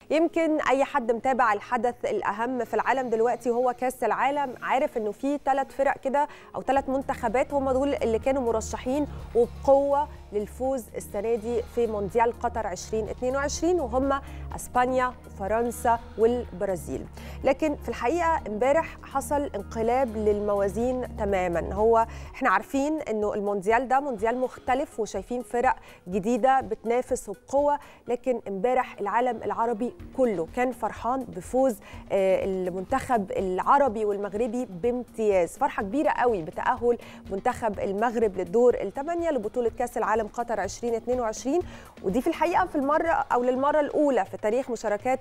يمكن اي حد متابع الحدث الاهم في العالم دلوقتي وهو كاس العالم عارف انه في ثلاث فرق كده او ثلاث منتخبات هم دول اللي كانوا مرشحين وبقوه للفوز السنه دي في مونديال قطر 2022 وهم اسبانيا وفرنسا والبرازيل لكن في الحقيقه امبارح حصل انقلاب للموازين تماما هو احنا عارفين انه المونديال ده مونديال مختلف وشايفين فرق جديده بتنافس وبقوه لكن امبارح العالم العربي كله كان فرحان بفوز المنتخب العربي والمغربي بامتياز فرحه كبيره قوي بتاهل منتخب المغرب للدور الثمانيه لبطوله كاس العالم قطر 2022 ودي في الحقيقه في المره او للمره الاولى في تاريخ مشاركات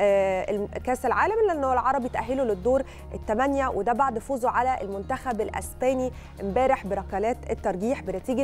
كاس العالم لانه العربي تاهلوا للدور الثمانيه وده بعد فوزه على المنتخب الاسباني امبارح بركلات الترجيح بنتيجه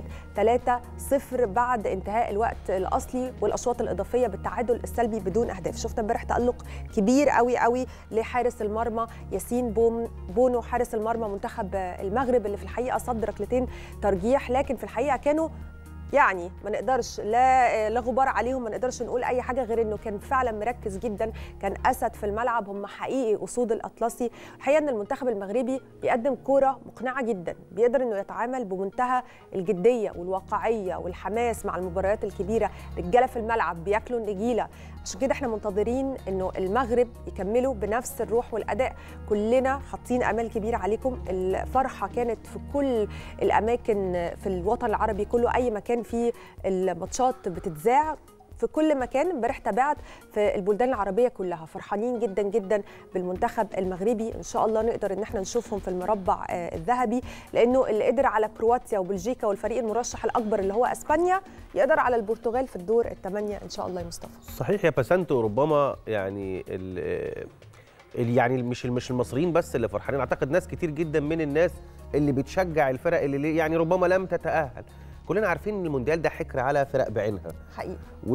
3-0 بعد انتهاء الوقت الاصلي والاشواط الاضافيه بالتعادل السلبي بدون اهداف شفنا امبارح تالق كبير قوي قوي لحارس المرمى ياسين بوم بونو حارس المرمى منتخب المغرب اللي في الحقيقه صد ركلتين ترجيح لكن في الحقيقه كانوا يعني ما نقدرش لا لا غبار عليهم ما نقدرش نقول اي حاجه غير انه كان فعلا مركز جدا كان اسد في الملعب هم حقيقي اسود الاطلسي الحقيقه ان المنتخب المغربي بيقدم كوره مقنعه جدا بيقدر انه يتعامل بمنتهى الجديه والواقعيه والحماس مع المباريات الكبيره رجاله في الملعب بياكلوا النجيله عشان كده احنا منتظرين انه المغرب يكملوا بنفس الروح والاداء كلنا حاطين امال كبيره عليكم الفرحه كانت في كل الاماكن في الوطن العربي كله اي مكان فيه الماتشات بتتذاع في كل مكان امبارح تابعت في البلدان العربيه كلها فرحانين جدا جدا بالمنتخب المغربي ان شاء الله نقدر ان احنا نشوفهم في المربع الذهبي لانه اللي قدر على كرواتيا وبلجيكا والفريق المرشح الاكبر اللي هو اسبانيا يقدر على البرتغال في الدور الثمانيه ان شاء الله يا مصطفى صحيح يا باسنتو ربما يعني ال يعني مش مش المصريين بس اللي فرحانين اعتقد ناس كتير جدا من الناس اللي بتشجع الفرق اللي يعني ربما لم تتاهل كلنا عارفين ان المونديال ده حكر على فرق بعينها حقيقي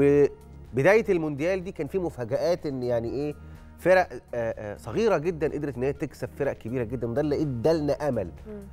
وبدايه المونديال دي كان في مفاجات ان يعني ايه فرق آآ آآ صغيره جدا قدرت ان هي تكسب فرق كبيره جدا وده اللي ادالنا امل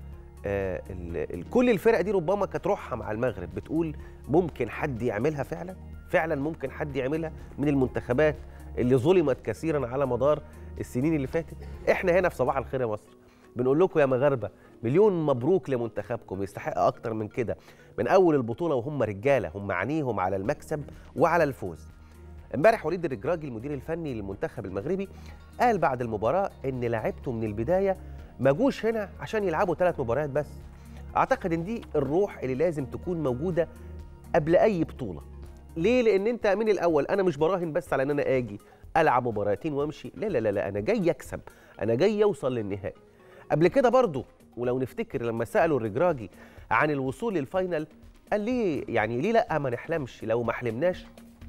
آه كل الفرق دي ربما كانت روحها مع المغرب بتقول ممكن حد يعملها فعلا فعلا ممكن حد يعملها من المنتخبات اللي ظلمت كثيرا على مدار السنين اللي فاتت احنا هنا في صباح الخير يا مصر بنقول لكم يا مغاربه مليون مبروك لمنتخبكم يستحق اكتر من كده من اول البطوله وهم رجاله هم عينيهم على المكسب وعلى الفوز امبارح وليد الرجراجي المدير الفني للمنتخب المغربي قال بعد المباراه ان لاعيبته من البدايه ما جوش هنا عشان يلعبوا ثلاث مباريات بس اعتقد ان دي الروح اللي لازم تكون موجوده قبل اي بطوله ليه لان انت من الاول انا مش براهن بس على ان انا اجي العب مباراتين وامشي لا لا لا, لا انا جاي اكسب انا جاي اوصل للنهائي قبل كده برضو ولو نفتكر لما سالوا الرجراجي عن الوصول للفاينل قال ليه يعني ليه لا ما نحلمش لو ما حلمناش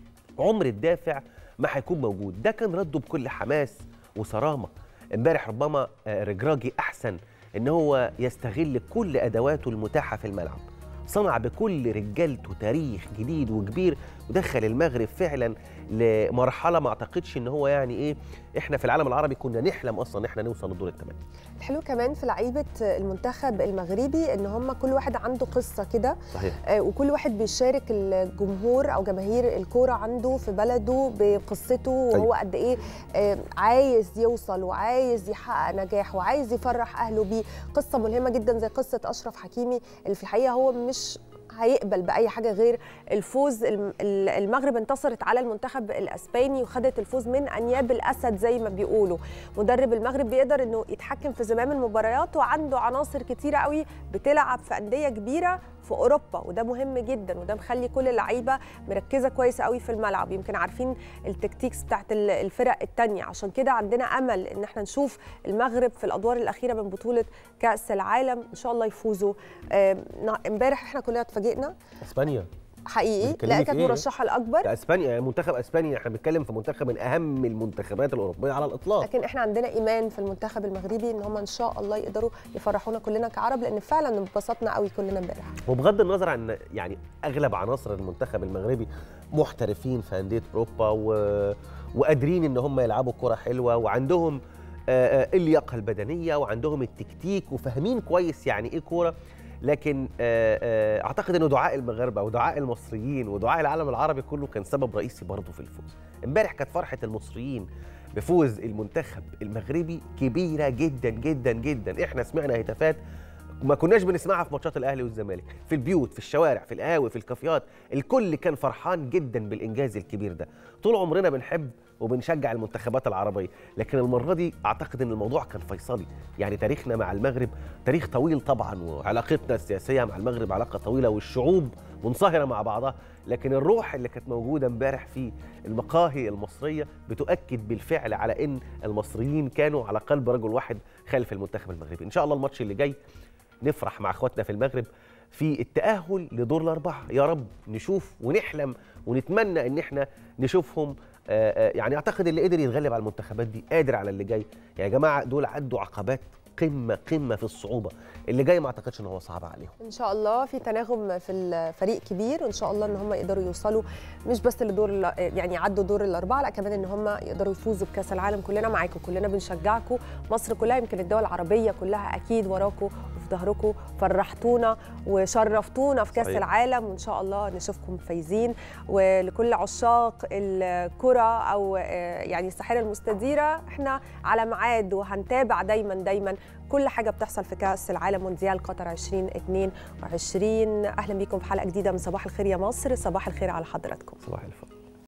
عمر الدافع ما هيكون موجود ده كان رده بكل حماس وصرامه امبارح ربما رجراجي احسن ان هو يستغل كل ادواته المتاحه في الملعب صنع بكل رجالته تاريخ جديد وكبير ودخل المغرب فعلا لمرحله ما اعتقدش ان هو يعني ايه احنا في العالم العربي كنا نحلم اصلا ان احنا نوصل للدور الثمانيه الحلو كمان في لعيبه المنتخب المغربي ان هم كل واحد عنده قصه كده صحيح آه وكل واحد بيشارك الجمهور او جماهير الكوره عنده في بلده بقصته وهو قد ايه آه عايز يوصل وعايز يحقق نجاح وعايز يفرح اهله بيه قصه ملهمه جدا زي قصه اشرف حكيمي اللي في الحقيقه هو مش هيقبل باي حاجه غير الفوز المغرب انتصرت على المنتخب الاسباني وخدت الفوز من انياب الاسد زي ما بيقولوا مدرب المغرب بيقدر انه يتحكم في زمام المباريات وعنده عناصر كتيره قوي بتلعب في انديه كبيره في اوروبا وده مهم جدا وده مخلي كل اللعيبه مركزه كويس قوي في الملعب يمكن عارفين التكتيكس بتاعت الفرق الثانيه عشان كده عندنا امل ان احنا نشوف المغرب في الادوار الاخيره من بطوله كاس العالم ان شاء الله يفوزوا امبارح احنا كلنا اتفاجئنا اسبانيا حقيقي لا كانت مرشحه الاكبر ده اسبانيا منتخب اسبانيا احنا بنتكلم في منتخب من اهم المنتخبات الاوروبيه على الاطلاق لكن احنا عندنا ايمان في المنتخب المغربي ان هم ان شاء الله يقدروا يفرحونا كلنا كعرب لان فعلا انبسطنا قوي كلنا امبارح وبغض النظر عن يعني اغلب عناصر المنتخب المغربي محترفين في انديه اوروبا و... وقادرين ان هم يلعبوا كره حلوه وعندهم اللياقه البدنيه وعندهم التكتيك وفاهمين كويس يعني ايه كوره لكن آه، آه، اعتقد انه دعاء المغاربه ودعاء المصريين ودعاء العالم العربي كله كان سبب رئيسي برضه في الفوز امبارح كانت فرحه المصريين بفوز المنتخب المغربي كبيره جدا جدا جدا احنا سمعنا هتافات ما كناش بنسمعها في ماتشات الاهلي والزمالك في البيوت في الشوارع في القهاوي في الكافيهات الكل كان فرحان جدا بالانجاز الكبير ده طول عمرنا بنحب وبنشجع المنتخبات العربيه لكن المره دي اعتقد ان الموضوع كان فيصلي يعني تاريخنا مع المغرب تاريخ طويل طبعا وعلاقتنا السياسيه مع المغرب علاقه طويله والشعوب منصهره مع بعضها لكن الروح اللي كانت موجوده امبارح في المقاهي المصريه بتؤكد بالفعل على ان المصريين كانوا على قلب رجل واحد خلف المنتخب المغربي ان شاء الله الماتش اللي جاي نفرح مع اخواتنا في المغرب في التأهل لدور الأربعة يا رب نشوف ونحلم ونتمنى إن إحنا نشوفهم آه، آه، يعني أعتقد اللي قدر يتغلب على المنتخبات دي قادر على اللي جاي يا جماعة دول عدوا عقبات قمة قمة في الصعوبة اللي جاي ما أعتقدش إن هو صعب عليهم ان شاء الله في تناغم في الفريق كبير وان شاء الله ان هم يقدروا يوصلوا مش بس لدور ال- يعني يعدوا دور الاربعه لا كمان ان هم يقدروا يفوزوا بكاس العالم كلنا معاكم كلنا بنشجعكم مصر كلها يمكن الدول العربيه كلها اكيد وراكم وفي ظهركم فرحتونا وشرفتونا في كاس صحيح. العالم وان شاء الله نشوفكم فايزين ولكل عشاق الكره او آه، يعني الساحره المستديره احنا على ميعاد وهنتابع دايما دايما كل حاجه بتحصل في كاس العالم مونديال قطر 2022 اهلا بيكم في حلقه جديده من صباح الخير يا مصر صباح الخير على حضراتكم صباح الفل